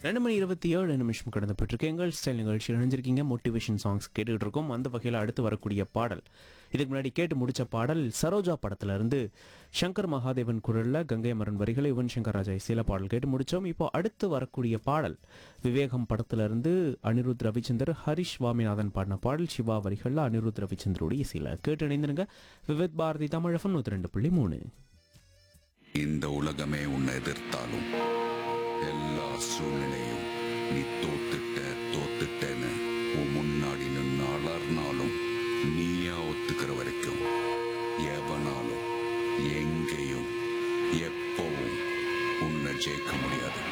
ரெண்டு மணி இருபத்தி ஏழு நிமிஷம் கடந்து போயிட்டுருக்கு எங்கள் ஸ்டைல் நிகழ்ச்சியில் இணைஞ்சிருக்கீங்க மோட்டிவேஷன் சாங்ஸ் கேட்டுக்கிட்டு இருக்கோம் அந்த வகையில் அடுத்து வரக்கூடிய பாடல் இதுக்கு முன்னாடி கேட்டு முடிச்ச பாடல் சரோஜா படத்துல இருந்து சங்கர் மகாதேவன் குரல்ல கங்கை அமரன் வரிகளை யுவன் சங்கர் ராஜா இசையில பாடல் கேட்டு முடிச்சோம் இப்போ அடுத்து வரக்கூடிய பாடல் விவேகம் படத்துல இருந்து அனிருத் ரவிச்சந்தர் ஹரிஷ் சுவாமிநாதன் பாடின பாடல் சிவா வரிகள்ல அனிருத் ரவிச்சந்தருடைய இசையில கேட்டு இணைந்திருங்க விவேத் பாரதி தமிழகம் நூற்றி ரெண்டு புள்ளி மூணு இந்த உலகமே உன்னை எதிர்த்தாலும் எல்லா சூழ்நிலையும் நீ தோத்துட்ட தோத்துட்டேன்னு உன் முன்னாடி நின்று அலர்னாலும் நீயா ஒத்துக்கிற வரைக்கும் எவனாலும் எங்கேயும் எப்பவும் உன்னை ஜெயிக்க முடியாது